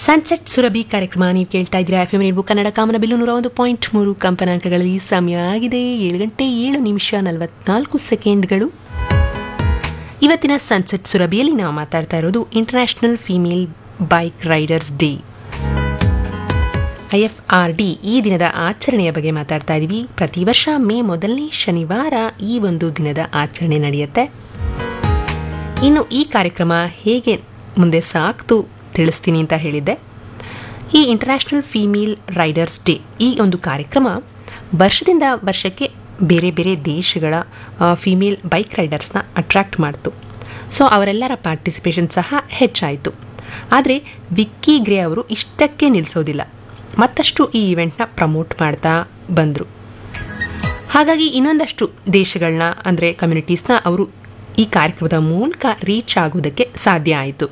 sunset Surabhi ಕಾರ್ಯಕ್ರಮ ನೀವು ಕೇಳ್ತಾ ಇದ್ದೀರಾ ಎಫ್ ಎಂ ರೇನ್ಬೋ ಕನ್ನಡ ಕಾಮನ ಬಿಲ್ಲು ನೂರ ಒಂದು ಪಾಯಿಂಟ್ ಮೂರು ಕಂಪನಾಂಕಗಳಲ್ಲಿ ಸಮಯ ಆಗಿದೆ ಏಳು ಗಂಟೆ ಏಳು ನಿಮಿಷ ನಲವತ್ನಾಲ್ಕು ಸೆಕೆಂಡ್ಗಳು ಇವತ್ತಿನ ಸನ್ಸೆಟ್ ಸುರಭಿಯಲ್ಲಿ ನಾವು ಮಾತಾಡ್ತಾ ಇರೋದು international female bike riders day I F R D ಈ ದಿನದ ಆಚರಣೆಯ ಬಗ್ಗೆ ಮಾತಾಡ್ತಾ ಇದ್ದೀವಿ ಪ್ರತಿ ವರ್ಷ ಮೇ ಮೊದಲನೇ ಶನಿವಾರ ಈ ಒಂದು ದಿನದ ಆಚರಣೆ ನಡೆಯುತ್ತೆ ಇನ್ನು ಈ ಕಾರ್ಯಕ್ರಮ ಹೇಗೆ ಮುಂದೆ ಸಾಕ್ತು ತಿಳಿಸ್ತೀನಿ ಅಂತ ಹೇಳಿದ್ದೆ ಈ ಇಂಟರ್ನ್ಯಾಷನಲ್ ಫೀಮೇಲ್ ರೈಡರ್ಸ್ ಡೇ ಈ ಒಂದು ಕಾರ್ಯಕ್ರಮ ವರ್ಷದಿಂದ ವರ್ಷಕ್ಕೆ ಬೇರೆ ಬೇರೆ ದೇಶಗಳ ಫೀಮೇಲ್ ಬೈಕ್ ರೈಡರ್ಸ್ನ ಅಟ್ರ್ಯಾಕ್ಟ್ ಮಾಡ್ತು ಸೊ ಅವರೆಲ್ಲರ ಪಾರ್ಟಿಸಿಪೇಷನ್ ಸಹ ಹೆಚ್ಚಾಯಿತು ಆದರೆ ವಿಕ್ಕಿ ಗ್ರೇ ಅವರು ಇಷ್ಟಕ್ಕೆ ನಿಲ್ಲಿಸೋದಿಲ್ಲ ಮತ್ತಷ್ಟು ಈ ಇವೆಂಟ್ನ ಪ್ರಮೋಟ್ ಮಾಡ್ತಾ ಬಂದರು ಹಾಗಾಗಿ ಇನ್ನೊಂದಷ್ಟು ದೇಶಗಳನ್ನ ಅಂದರೆ ಕಮ್ಯುನಿಟೀಸ್ನ ಅವರು ಈ ಕಾರ್ಯಕ್ರಮದ ಮೂಲಕ ರೀಚ್ ಆಗೋದಕ್ಕೆ ಸಾಧ್ಯ ಆಯಿತು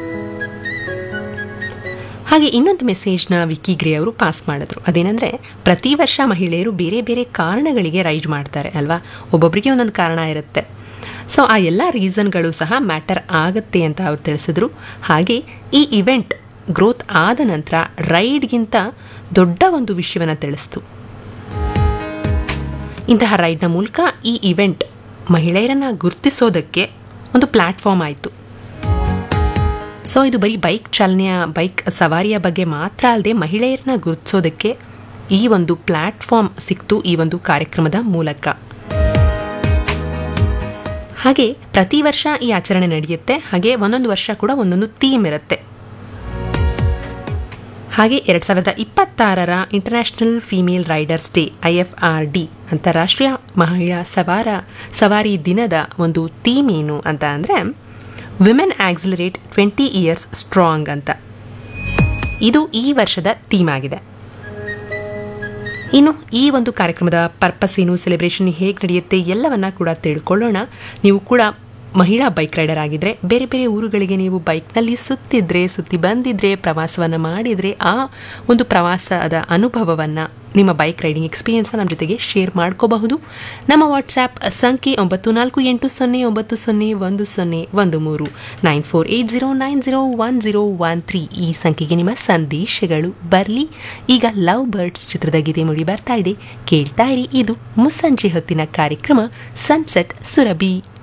ಹಾಗೆ ಇನ್ನೊಂದು ಮೆಸೇಜ್ನ ವಿಕ್ಕಿ ಗ್ರೇ ಅವರು ಪಾಸ್ ಮಾಡಿದ್ರು ಅದೇನೆಂದರೆ ಪ್ರತಿ ವರ್ಷ ಮಹಿಳೆಯರು ಬೇರೆ ಬೇರೆ ಕಾರಣಗಳಿಗೆ ರೈಡ್ ಮಾಡ್ತಾರೆ ಅಲ್ವಾ ಒಬ್ಬೊಬ್ಬರಿಗೆ ಒಂದೊಂದು ಕಾರಣ ಇರುತ್ತೆ ಸೊ ಆ ಎಲ್ಲ ರೀಸನ್ಗಳು ಸಹ ಮ್ಯಾಟರ್ ಆಗುತ್ತೆ ಅಂತ ಅವ್ರು ತಿಳಿಸಿದ್ರು ಹಾಗೆ ಈ ಇವೆಂಟ್ ಗ್ರೋತ್ ಆದ ನಂತರ ರೈಡ್ಗಿಂತ ದೊಡ್ಡ ಒಂದು ವಿಷಯವನ್ನು ತಿಳಿಸ್ತು ಇಂತಹ ರೈಡ್ನ ಮೂಲಕ ಈ ಇವೆಂಟ್ ಮಹಿಳೆಯರನ್ನು ಗುರುತಿಸೋದಕ್ಕೆ ಒಂದು ಪ್ಲ್ಯಾಟ್ಫಾರ್ಮ್ ಆಯಿತು ಸೊ ಇದು ಬರೀ ಬೈಕ್ ಚಾಲನೆಯ ಬೈಕ್ ಸವಾರಿಯ ಬಗ್ಗೆ ಮಾತ್ರ ಅಲ್ಲದೆ ಮಹಿಳೆಯರನ್ನ ಗುರುತಿಸೋದಕ್ಕೆ ಈ ಒಂದು ಪ್ಲ್ಯಾಟ್ಫಾರ್ಮ್ ಸಿಕ್ತು ಈ ಒಂದು ಕಾರ್ಯಕ್ರಮದ ಮೂಲಕ ಹಾಗೆ ಪ್ರತಿ ವರ್ಷ ಈ ಆಚರಣೆ ನಡೆಯುತ್ತೆ ಹಾಗೆ ಒಂದೊಂದು ವರ್ಷ ಕೂಡ ಒಂದೊಂದು ಥೀಮ್ ಇರುತ್ತೆ ಹಾಗೆ ಎರಡು ಸಾವಿರದ ಇಪ್ಪತ್ತಾರರ international female riders day I F R D ಅಂತಾರಾಷ್ಟ್ರೀಯ ಮಹಿಳಾ ಸವಾರ ಸವಾರಿ ದಿನದ ಒಂದು ಥೀಮ್ ಏನು ಅಂತ ಅಂದರೆ women accelerate twenty years strong ಅಂತ ಇದು ಈ ವರ್ಷದ ಥೀಮ್ ಆಗಿದೆ ಇನ್ನು ಈ ಒಂದು ಕಾರ್ಯಕ್ರಮದ ಪರ್ಪಸ್ ಏನು ಸೆಲೆಬ್ರೇಷನ್ ಹೇಗೆ ನಡೆಯುತ್ತೆ ಎಲ್ಲವನ್ನ ಕೂಡ ತಿಳ್ಕೊಳ್ಳೋಣ ನೀವು ಕೂಡ ಮಹಿಳಾ ಬೈಕ್ ರೈಡರ್ ಆಗಿದ್ರೆ ಬೇರೆ ಬೇರೆ ಊರುಗಳಿಗೆ ನೀವು ಬೈಕ್ನಲ್ಲಿ ಸುತ್ತಿದ್ರೆ ಸುತ್ತಿ ಬಂದಿದ್ರೆ ಪ್ರವಾಸವನ್ನು ಮಾಡಿದರೆ ಆ ಒಂದು ಪ್ರವಾಸದ ಅನುಭವವನ್ನು ನಿಮ್ಮ ಬೈಕ್ ರೈಡಿಂಗ್ ಎಕ್ಸ್ಪೀರಿಯನ್ಸ್ ನಮ್ಮ ಜೊತೆಗೆ ಶೇರ್ ಮಾಡ್ಕೋಬಹುದು ನಮ್ಮ ವಾಟ್ಸ್ಆ್ಯಪ್ ಸಂಖ್ಯೆ ಒಂಬತ್ತು ನಾಲ್ಕು ಎಂಟು ಸೊನ್ನೆ ಒಂಬತ್ತು ಸೊನ್ನೆ ಒಂದು ಸೊನ್ನೆ ಒಂದು ಮೂರು nine four eight zero nine zero one zero one three ಈ ಸಂಖ್ಯೆಗೆ ನಿಮ್ಮ ಸಂದೇಶಗಳು ಬರಲಿ ಈಗ ಲವ್ ಬರ್ಡ್ಸ್ ಚಿತ್ರದ ಗೀತೆ ಮೂಡಿ ಬರ್ತಾ ಇದೆ ಕೇಳ್ತಾ ಇರಿ ಇದು ಮುಸ್ಸಂಜೆ ಹೊತ್ತಿನ ಕಾರ್ಯಕ್ರಮ ಸನ್ಸೆಟ್ ಸುರಭಿ